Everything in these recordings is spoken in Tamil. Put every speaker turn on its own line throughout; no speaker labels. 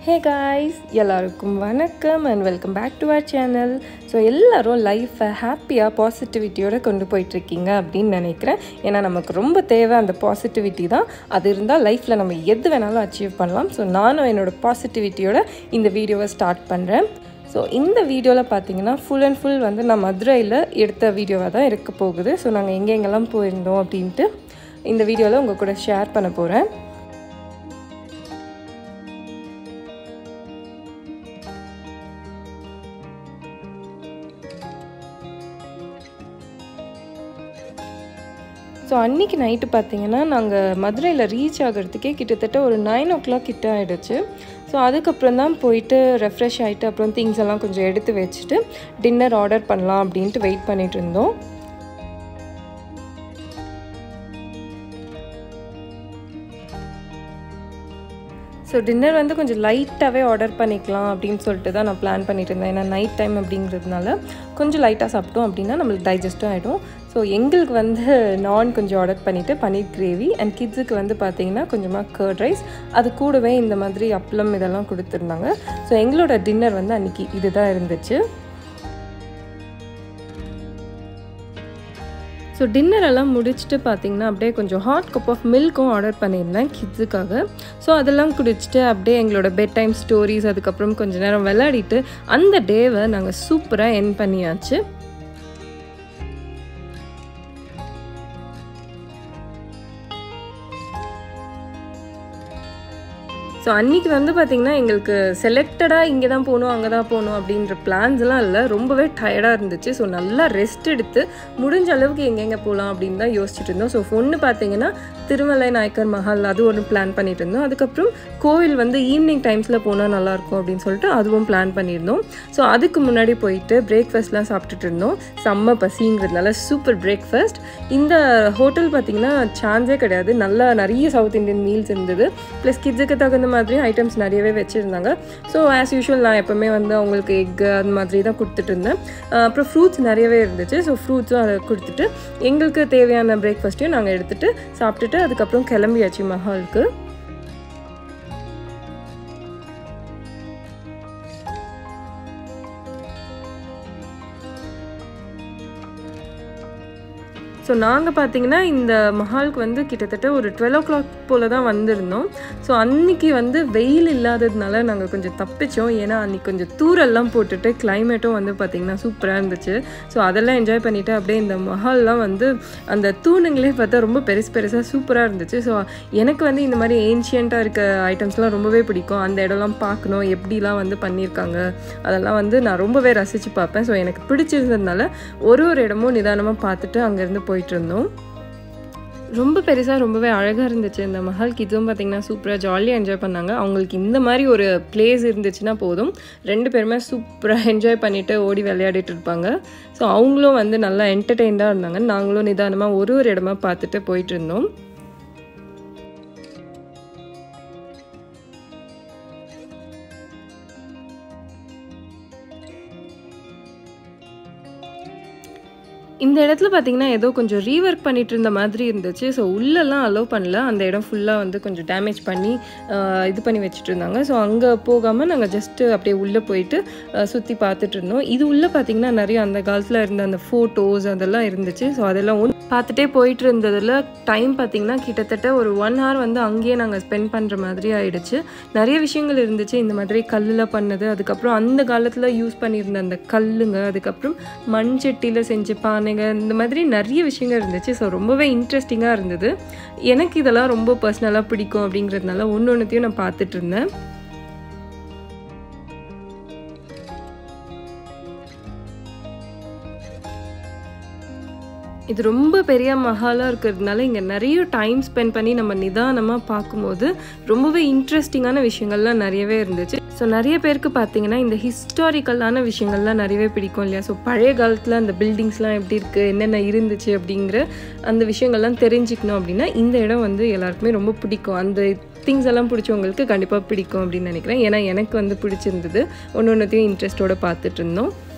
ஹே காய்ஸ் எல்லாருக்கும் வணக்கம் and welcome back to our channel so எல்லோரும் லைஃப்பை ஹாப்பியாக பாசிட்டிவிட்டியோட கொண்டு போயிட்டுருக்கீங்க அப்படின்னு நினைக்கிறேன் ஏன்னா நமக்கு ரொம்ப தேவை அந்த பாசிட்டிவிட்டி தான் அது இருந்தால் லைஃப்பில் நம்ம எது வேணாலும் அச்சீவ் பண்ணலாம் ஸோ நானும் என்னோடய பாசிட்டிவிட்டியோட இந்த வீடியோவை ஸ்டார்ட் பண்ணுறேன் ஸோ இந்த வீடியோவில் பார்த்தீங்கன்னா ஃபுல் அண்ட் ஃபுல் வந்து நான் மதுரையில் எடுத்த வீடியோவாக தான் இருக்க போகுது ஸோ நாங்கள் எங்கெங்கெல்லாம் போயிருந்தோம் அப்படின்ட்டு இந்த வீடியோவில் உங்கள் கூட ஷேர் பண்ண போகிறேன் ஸோ அன்றைக்கி நைட்டு பார்த்தீங்கன்னா நாங்கள் மதுரையில் ரீச் ஆகிறதுக்கே கிட்டத்தட்ட ஒரு நைன் ஓ கிளாக் கிட்ட ஆகிடுச்சு ஸோ அதுக்கப்புறம் தான் போயிட்டு ரெஃப்ரெஷ் ஆகிட்டு அப்புறம் திங்ஸ் எல்லாம் கொஞ்சம் எடுத்து வச்சுட்டு டின்னர் ஆர்டர் பண்ணலாம் அப்படின்ட்டு வெயிட் பண்ணிகிட்டு இருந்தோம் ஸோ டின்னர் வந்து கொஞ்சம் லைட்டாகவே ஆர்டர் பண்ணிக்கலாம் அப்படின்னு சொல்லிட்டு தான் நான் பிளான் பண்ணிட்டு இருந்தேன் ஏன்னா நைட் டைம் அப்படிங்கிறதுனால கொஞ்சம் லைட்டாக சாப்பிட்டோம் அப்படின்னா நம்மளுக்கு டைஜஸ்ட்டும் ஆகிடும் ஸோ எங்களுக்கு வந்து நான் கொஞ்சம் ஆர்டர் பண்ணிவிட்டு பன்னீர் கிரேவி அண்ட் கிட்ஸுக்கு வந்து பார்த்திங்கன்னா கொஞ்சமாக கர்ட் ரைஸ் அது கூடவே இந்த மாதிரி அப்பளம் இதெல்லாம் கொடுத்துருந்தாங்க ஸோ எங்களோட டின்னர் வந்து அன்றைக்கி இதுதான் இருந்துச்சு ஸோ டின்னர் எல்லாம் முடிச்சுட்டு பார்த்தீங்கன்னா அப்படியே கொஞ்சம் ஹாட் கப் ஆஃப் மில்க்கும் ஆர்டர் பண்ணியிருந்தேன் கிட்ஸுக்காக ஸோ அதெல்லாம் குடிச்சிட்டு அப்படியே எங்களோட பெட் டைம் ஸ்டோரிஸ் அதுக்கப்புறம் கொஞ்சம் நேரம் விளையாடிட்டு அந்த டேவை நாங்கள் சூப்பராக என் பண்ணியாச்சு ஸோ அன்றைக்கி வந்து பார்த்திங்கன்னா எங்களுக்கு செலக்டடாக இங்கே தான் போகணும் அங்கே தான் போகணும் அப்படின்ற பிளான்ஸ்லாம் இல்லை ரொம்பவே டயர்டாக இருந்துச்சு ஸோ நல்லா ரெஸ்ட் எடுத்து முடிஞ்ச அளவுக்கு எங்கெங்கே போகலாம் அப்படின்னு தான் யோசிச்சுட்டு இருந்தோம் ஸோ ஒன்று பார்த்தீங்கன்னா திருமலை நாயக்கர் மஹால் அது ஒன்று பிளான் பண்ணிட்டு இருந்தோம் அதுக்கப்புறம் கோவில் வந்து ஈவினிங் டைம்ஸில் போனால் நல்லாயிருக்கும் அப்படின்னு சொல்லிட்டு அதுவும் பிளான் பண்ணியிருந்தோம் ஸோ அதுக்கு முன்னாடி போயிட்டு பிரேக்ஃபாஸ்ட்லாம் சாப்பிட்டுட்டு இருந்தோம் செம்ம பசிங்கிறதுனால சூப்பர் பிரேக்ஃபாஸ்ட் இந்த ஹோட்டல் பார்த்திங்கன்னா சான்ஸே கிடையாது நல்லா நிறைய சவுத் இந்தியன் மீல்ஸ் இருந்தது ப்ளஸ் கிட்ஸுக்கு தகுந்த மாதிரி ஐட்டம்ஸ் நிறையவே வச்சுருந்தாங்க ஸோ ஆஸ் யூஷுவல் நான் எப்போவுமே வந்து அவங்களுக்கு எக்கு அந்த மாதிரி தான் கொடுத்துட்டு இருந்தேன் அப்புறம் ஃப்ரூட்ஸ் நிறையவே இருந்துச்சு ஸோ ஃப்ரூட்ஸும் அதை கொடுத்துட்டு எங்களுக்கு தேவையான பிரேக்ஃபாஸ்ட்டையும் நாங்கள் எடுத்துகிட்டு சாப்பிட்டுட்டு அதுக்கப்புறம் கிளம்பியாச்சு மஹாலுக்கு ஸோ நாங்கள் பார்த்தீங்கன்னா இந்த மஹாலுக்கு வந்து கிட்டத்தட்ட ஒரு டுவெல் ஓ கிளாக் போல் தான் வந்திருந்தோம் ஸோ அன்றைக்கி வந்து வெயில் இல்லாததுனால நாங்கள் கொஞ்சம் தப்பிச்சோம் ஏன்னா அன்றைக்கி கொஞ்சம் தூரெல்லாம் போட்டுட்டு கிளைமேட்டும் வந்து பார்த்திங்கன்னா சூப்பராக இருந்துச்சு ஸோ அதெல்லாம் என்ஜாய் பண்ணிவிட்டு அப்படியே இந்த மஹால்லாம் வந்து அந்த தூணுங்களே பார்த்தா ரொம்ப பெருசு பெருசாக சூப்பராக இருந்துச்சு ஸோ எனக்கு வந்து இந்த மாதிரி ஏன்ஷியண்ட்டாக இருக்க ஐட்டம்ஸ்லாம் ரொம்பவே பிடிக்கும் அந்த இடம்லாம் பார்க்கணும் எப்படிலாம் வந்து பண்ணியிருக்காங்க அதெல்லாம் வந்து நான் ரொம்பவே ரசித்து பார்ப்பேன் ஸோ எனக்கு பிடிச்சிருந்ததுனால ஒரு ஒரு இடமும் நிதானமாக பார்த்துட்டு அங்கேருந்து போயிட்டு இருந்தோம் ரொம்ப பெருசாக ரொம்பவே அழகாக இருந்துச்சு இந்த மஹால் கிட்ஸும் பார்த்திங்கன்னா சூப்பராக ஜாலியாக என்ஜாய் பண்ணாங்க அவங்களுக்கு இந்த மாதிரி ஒரு பிளேஸ் இருந்துச்சுன்னா போதும் ரெண்டு பேருமே சூப்பராக என்ஜாய் பண்ணிவிட்டு ஓடி விளையாடிட்டு இருப்பாங்க ஸோ அவங்களும் வந்து நல்லா என்டர்டெயின்டாக இருந்தாங்க நாங்களும் நிதானமாக ஒரு ஒரு இடமா பார்த்துட்டு போயிட்டு இருந்தோம் இந்த இடத்துல பார்த்தீங்கன்னா ஏதோ கொஞ்சம் ரீஒர்க் பண்ணிட்டு இருந்த மாதிரி இருந்துச்சு ஸோ உள்ளெல்லாம் அலோவ் பண்ணல அந்த இடம் ஃபுல்லாக வந்து கொஞ்சம் டேமேஜ் பண்ணி இது பண்ணி வச்சுட்டு இருந்தாங்க ஸோ அங்கே போகாமல் நாங்கள் ஜஸ்ட்டு அப்படியே உள்ளே போயிட்டு சுற்றி பார்த்துட்டு இருந்தோம் இது உள்ளே பார்த்தீங்கன்னா நிறைய அந்த காலத்தில் இருந்த அந்த ஃபோட்டோஸ் அதெல்லாம் இருந்துச்சு ஸோ அதெல்லாம் ஒன்று பார்த்துட்டே போயிட்டு இருந்ததில் டைம் பார்த்திங்கன்னா கிட்டத்தட்ட ஒரு ஒன் ஹவர் வந்து அங்கேயே நாங்கள் ஸ்பெண்ட் பண்ணுற மாதிரி ஆயிடுச்சு நிறைய விஷயங்கள் இருந்துச்சு இந்த மாதிரி கல்லில் பண்ணது அதுக்கப்புறம் அந்த காலத்தில் யூஸ் பண்ணியிருந்த அந்த கல்லுங்க அதுக்கப்புறம் மண் சட்டியில் செஞ்ச பானைங்க இந்த மாதிரி நிறைய விஷயங்கள் இருந்துச்சு ஸோ ரொம்பவே இன்ட்ரெஸ்டிங்காக இருந்தது எனக்கு இதெல்லாம் ரொம்ப பர்சனலாக பிடிக்கும் அப்படிங்கிறதுனால ஒன்று ஒன்றுத்தையும் நான் பார்த்துட்டு இருந்தேன் இது ரொம்ப பெரிய மஹாலாக இருக்கிறதுனால இங்கே நிறைய டைம் ஸ்பெண்ட் பண்ணி நம்ம நிதானமாக பார்க்கும்போது ரொம்பவே இன்ட்ரெஸ்டிங்கான விஷயங்கள்லாம் நிறையவே இருந்துச்சு ஸோ நிறைய பேருக்கு பார்த்தீங்கன்னா இந்த ஹிஸ்டாரிக்கலான விஷயங்கள்லாம் நிறையவே பிடிக்கும் இல்லையா ஸோ பழைய காலத்தில் அந்த பில்டிங்ஸ்லாம் எப்படி இருக்குது என்னென்ன இருந்துச்சு அப்படிங்கிற அந்த விஷயங்கள்லாம் தெரிஞ்சுக்கணும் அப்படின்னா இந்த இடம் வந்து எல்லாருக்குமே ரொம்ப பிடிக்கும் அந்த திங்ஸ் எல்லாம் பிடிச்சவங்களுக்கு கண்டிப்பாக பிடிக்கும் அப்படின்னு நினைக்கிறேன் ஏன்னா எனக்கு வந்து பிடிச்சிருந்தது ஒன்று ஒன்றுத்தையும் இன்ட்ரெஸ்ட்டோடு பார்த்துட்டு இருந்தோம்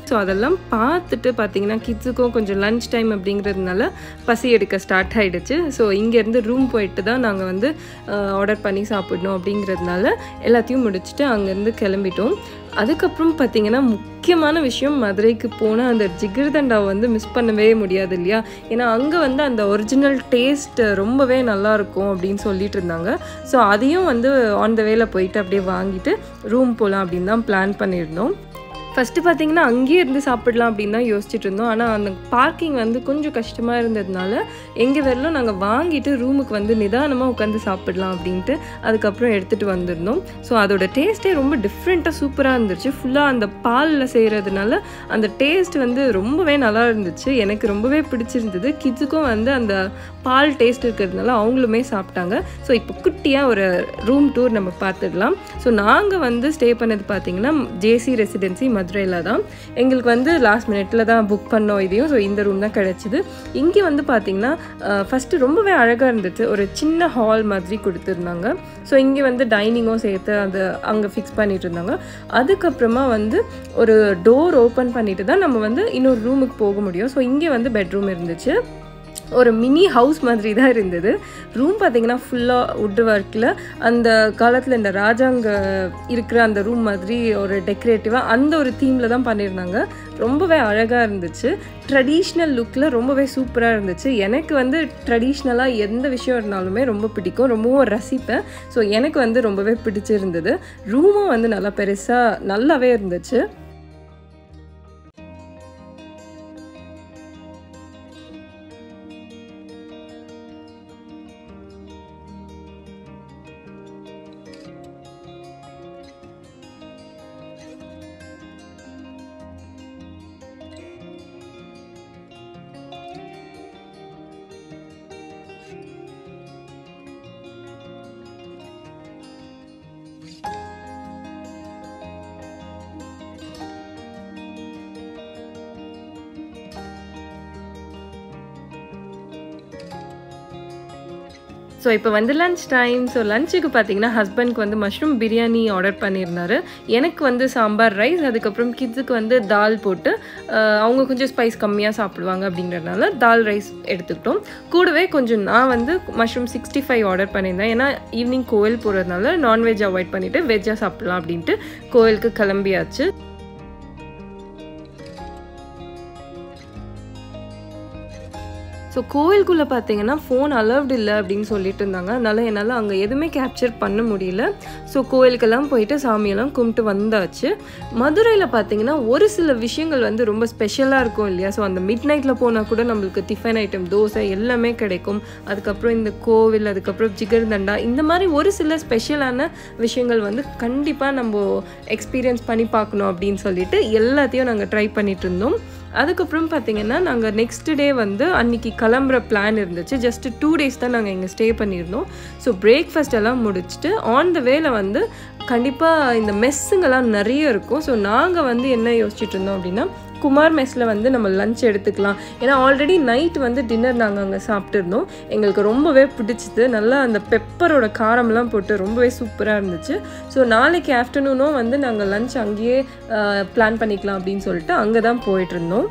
ஸோ அதெல்லாம் பார்த்துட்டு பார்த்தீங்கன்னா கிட்ஸுக்கும் கொஞ்சம் லஞ்ச் டைம் அப்படிங்கிறதுனால பசி எடுக்க ஸ்டார்ட் ஆகிடுச்சு ஸோ இங்கேருந்து ரூம் போயிட்டு தான் நாங்கள் வந்து ஆர்டர் பண்ணி சாப்பிடணும் அப்படிங்கிறதுனால எல்லாத்தையும் முடிச்சுட்டு அங்கேருந்து கிளம்பிட்டோம் அதுக்கப்புறம் பார்த்தீங்கன்னா முக்கியமான விஷயம் மதுரைக்கு போனால் அந்த ஜிகிர்தண்டாவை வந்து மிஸ் பண்ணவே முடியாது இல்லையா ஏன்னா அங்கே வந்து அந்த ஒரிஜினல் டேஸ்ட் ரொம்பவே நல்லாயிருக்கும் அப்படின்னு சொல்லிட்டு இருந்தாங்க ஸோ அதையும் வந்து ஆன் த வேல போயிட்டு அப்படியே வாங்கிட்டு ரூம் போகலாம் அப்படின்னு தான் பிளான் பண்ணியிருந்தோம் ஃபஸ்ட்டு பார்த்தீங்கன்னா அங்கேயே இருந்து சாப்பிடலாம் அப்படின்னு தான் யோசிச்சுட்டு இருந்தோம் ஆனால் அந்த பார்க்கிங் வந்து கொஞ்சம் கஷ்டமாக இருந்ததுனால எங்கே வரலும் நாங்கள் வாங்கிட்டு ரூமுக்கு வந்து நிதானமாக உட்காந்து சாப்பிடலாம் அப்படின்ட்டு அதுக்கப்புறம் எடுத்துகிட்டு வந்திருந்தோம் ஸோ அதோட டேஸ்ட்டே ரொம்ப டிஃப்ரெண்ட்டாக சூப்பராக இருந்துச்சு ஃபுல்லாக அந்த பாலில் செய்கிறதுனால அந்த டேஸ்ட் வந்து ரொம்பவே நல்லா இருந்துச்சு எனக்கு ரொம்பவே பிடிச்சிருந்தது கிட்ஸுக்கும் வந்து அந்த பால் டேஸ்ட் இருக்கிறதுனால அவங்களுமே சாப்பிட்டாங்க ஸோ இப்போ குட்டியாக ஒரு ரூம் டூர் நம்ம பார்த்துடலாம் ஸோ நாங்கள் வந்து ஸ்டே பண்ணது பார்த்தீங்கன்னா ஜேசி ரெசிடென்சி மதுரையில் தான் எங்களுக்கு வந்து லாஸ்ட் மினிட்ல தான் புக் பண்ணோம் இதையும் ஸோ இந்த ரூம் தான் கிடச்சிது இங்கே வந்து பார்த்தீங்கன்னா ஃபஸ்ட்டு ரொம்பவே அழகாக இருந்துச்சு ஒரு சின்ன ஹால் மாதிரி கொடுத்துருந்தாங்க ஸோ இங்கே வந்து டைனிங்கும் சேர்த்து அது அங்கே ஃபிக்ஸ் பண்ணிட்டு இருந்தாங்க அதுக்கப்புறமா வந்து ஒரு டோர் ஓப்பன் பண்ணிட்டு தான் நம்ம வந்து இன்னொரு ரூமுக்கு போக முடியும் ஸோ இங்கே வந்து பெட்ரூம் இருந்துச்சு ஒரு மினி ஹவுஸ் மாதிரி தான் இருந்தது ரூம் பார்த்தீங்கன்னா ஃபுல்லாக வுட் ஒர்க்கில் அந்த காலத்தில் இந்த ராஜாங்க இருக்கிற அந்த ரூம் மாதிரி ஒரு டெக்கரேட்டிவாக அந்த ஒரு தீமில் தான் பண்ணியிருந்தாங்க ரொம்பவே அழகாக இருந்துச்சு ட்ரெடிஷ்னல் லுக்கில் ரொம்பவே சூப்பராக இருந்துச்சு எனக்கு வந்து ட்ரெடிஷ்னலாக எந்த விஷயம் இருந்தாலுமே ரொம்ப பிடிக்கும் ரொம்பவும் ரசிப்பேன் ஸோ எனக்கு வந்து ரொம்பவே பிடிச்சிருந்தது ரூமும் வந்து நல்லா பெருசாக நல்லாவே இருந்துச்சு ஸோ இப்போ வந்து லஞ்ச் டைம் ஸோ லஞ்சுக்கு பார்த்தீங்கன்னா ஹஸ்பண்ட்க்கு வந்து மஷ்ரூம் பிரியாணி ஆர்டர் பண்ணியிருந்தாரு எனக்கு வந்து சாம்பார் ரைஸ் அதுக்கப்புறம் கிட்ஸுக்கு வந்து தால் போட்டு அஹ், அவங்க கொஞ்சம் ஸ்பைஸ் கம்மியாக சாப்பிடுவாங்க அப்படிங்கிறதுனால தால் ரைஸ் எடுத்துக்கிட்டோம் கூடவே கொஞ்சம் நான் வந்து மஷ்ரூம் சிக்ஸ்டி ஃபைவ் ஆர்டர் பண்ணியிருந்தேன் ஏன்னா ஈவினிங் கோவில் போகிறதுனால நான்வெஜ் அவாய்ட் பண்ணிவிட்டு வெஜ்ஜாக சாப்பிடலாம் அப்படின்ட்டு கோவிலுக்கு கிளம்பியாச்சு ஸோ கோவிலுக்குள்ளே பார்த்தீங்கன்னா ஃபோன் அலவ்டு இல்லை அப்படின்னு சொல்லிட்டு இருந்தாங்க அதனால என்னால் அங்கே எதுவுமே கேப்சர் பண்ண முடியல ஸோ கோவிலுக்கெல்லாம் போயிட்டு சாமியெல்லாம் கும்பிட்டு வந்தாச்சு மதுரையில் பார்த்தீங்கன்னா ஒரு சில விஷயங்கள் வந்து ரொம்ப ஸ்பெஷலாக இருக்கும் இல்லையா ஸோ அந்த மிட் நைட்டில் போனால் கூட நம்மளுக்கு டிஃபன் ஐட்டம் தோசை எல்லாமே கிடைக்கும் அதுக்கப்புறம் இந்த கோவில் அதுக்கப்புறம் ஜிகர்தண்டா இந்த மாதிரி ஒரு சில ஸ்பெஷலான விஷயங்கள் வந்து கண்டிப்பாக நம்ம எக்ஸ்பீரியன்ஸ் பண்ணி பார்க்கணும் அப்படின்னு சொல்லிட்டு எல்லாத்தையும் நாங்கள் ட்ரை பண்ணிட்டு இருந்தோம் அதுக்கப்புறம் பார்த்தீங்கன்னா நாங்கள் நெக்ஸ்ட் டே வந்து அன்னைக்கு கிளம்புற பிளான் இருந்துச்சு ஜஸ்ட் டூ டேஸ் தான் நாங்கள் இங்கே ஸ்டே பண்ணியிருந்தோம் ஸோ பிரேக்ஃபாஸ்ட் எல்லாம் முடிச்சுட்டு ஆன் த வேல வந்து கண்டிப்பாக இந்த மெஸ்ஸுங்கெல்லாம் நிறைய இருக்கும் ஸோ நாங்கள் வந்து என்ன யோசிச்சுட்டு இருந்தோம் அப்படின்னா குமார் மெஸ்ஸில் வந்து நம்ம லஞ்ச் எடுத்துக்கலாம் ஏன்னா ஆல்ரெடி நைட் வந்து டின்னர் நாங்கள் அங்கே சாப்பிட்டுருந்தோம் எங்களுக்கு ரொம்பவே பிடிச்சிது நல்லா அந்த பெப்பரோட காரம்லாம் போட்டு ரொம்பவே சூப்பராக இருந்துச்சு ஸோ நாளைக்கு ஆஃப்டர்நூனும் வந்து நாங்கள் லஞ்ச் அங்கேயே பிளான் பண்ணிக்கலாம் அப்படின்னு சொல்லிட்டு அங்கே தான் போயிட்டு இருந்தோம்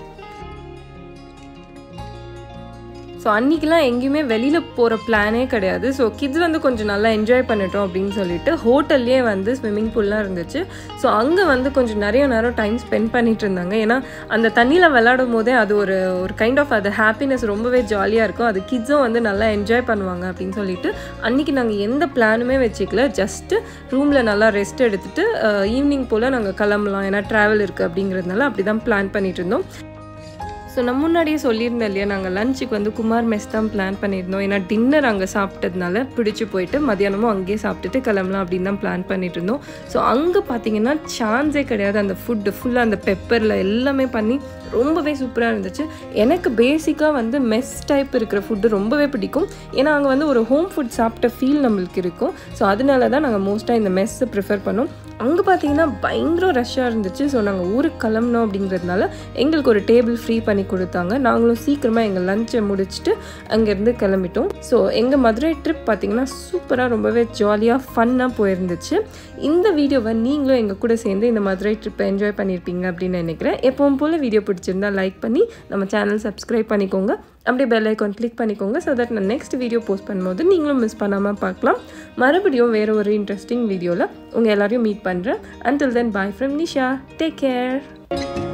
ஸோ அன்றைக்கெலாம் எங்கேயுமே வெளியில் போகிற பிளானே கிடையாது ஸோ கிட்ஸ் வந்து கொஞ்சம் நல்லா என்ஜாய் பண்ணிட்டோம் அப்படின்னு சொல்லிட்டு ஹோட்டல்லே வந்து ஸ்விம்மிங் பூல்லாம் இருந்துச்சு ஸோ அங்கே வந்து கொஞ்சம் நிறைய நேரம் டைம் ஸ்பெண்ட் பண்ணிட்டு இருந்தாங்க ஏன்னா அந்த தண்ணியில் விளையாடும் போதே அது ஒரு ஒரு கைண்ட் ஆஃப் அது ஹாப்பினஸ் ரொம்பவே ஜாலியாக இருக்கும் அது கிட்ஸும் வந்து நல்லா என்ஜாய் பண்ணுவாங்க அப்படின்னு சொல்லிட்டு அன்றைக்கி நாங்கள் எந்த பிளானுமே வச்சுக்கல ஜஸ்ட்டு ரூமில் நல்லா ரெஸ்ட் எடுத்துகிட்டு ஈவினிங் போல் நாங்கள் கிளம்பலாம் ஏன்னா ட்ராவல் இருக்குது அப்படிங்கிறதுனால அப்படி தான் பிளான் பண்ணிட்டு இருந்தோம் ஸோ நம்ம முன்னாடியே சொல்லியிருந்தோம் இல்லையா நாங்கள் லஞ்சுக்கு வந்து குமார் மெஸ் தான் பிளான் பண்ணியிருந்தோம் ஏன்னா டின்னர் அங்கே சாப்பிட்டதுனால பிடிச்சி போயிட்டு மதியானமும் அங்கேயே சாப்பிட்டுட்டு கிளம்பலாம் அப்படின்னு தான் பிளான் பண்ணிட்டு இருந்தோம் ஸோ அங்கே பார்த்தீங்கன்னா சான்ஸே கிடையாது அந்த ஃபுட்டு ஃபுல்லாக அந்த பெப்பரில் எல்லாமே பண்ணி ரொம்பவே சூப்பராக இருந்துச்சு எனக்கு பேசிக்காக வந்து மெஸ் டைப் இருக்கிற ஃபுட்டு ரொம்பவே பிடிக்கும் ஏன்னா அங்கே வந்து ஒரு ஹோம் ஃபுட் சாப்பிட்ட ஃபீல் நம்மளுக்கு இருக்கும் ஸோ அதனால தான் நாங்கள் மோஸ்ட்டாக இந்த மெஸ்ஸை ப்ரிஃபர் பண்ணோம் அங்கே பார்த்தீங்கன்னா பயங்கர ரஷ்ஷாக இருந்துச்சு ஸோ நாங்கள் ஊருக்கு கிளம்புனோம் அப்படிங்கிறதுனால எங்களுக்கு ஒரு டேபிள் ஃப்ரீ பண்ணி கொடுத்தாங்க நாங்களும் சீக்கிரமாக எங்கள் லஞ்சை முடிச்சுட்டு அங்கேருந்து கிளம்பிட்டோம் ஸோ எங்கள் மதுரை ட்ரிப் பார்த்திங்கன்னா சூப்பராக ரொம்பவே ஜாலியாக ஃபன்னாக போயிருந்துச்சு இந்த வீடியோவை நீங்களும் எங்கள் கூட சேர்ந்து இந்த மதுரை ட்ரிப்பை என்ஜாய் பண்ணியிருப்பீங்க அப்படின்னு நினைக்கிறேன் எப்பவும் போல் வீடியோ பிடிச்சிருந்தா லைக் பண்ணி நம்ம சேனல் சப்ஸ்கிரைப் பண்ணிக்கோங்க அப்படியே பெல் ஐக்கான் கிளிக் பண்ணிக்கோங்க ஸோ தட் நான் நெக்ஸ்ட் வீடியோ போஸ்ட் பண்ணும்போது நீங்களும் மிஸ் பண்ணாமல் பார்க்கலாம் மறுபடியும் வேறு ஒரு இன்ட்ரெஸ்டிங் வீடியோவில் உங்கள் எல்லாரையும் மீட் பண்ணுறேன் until then bye from Nisha take care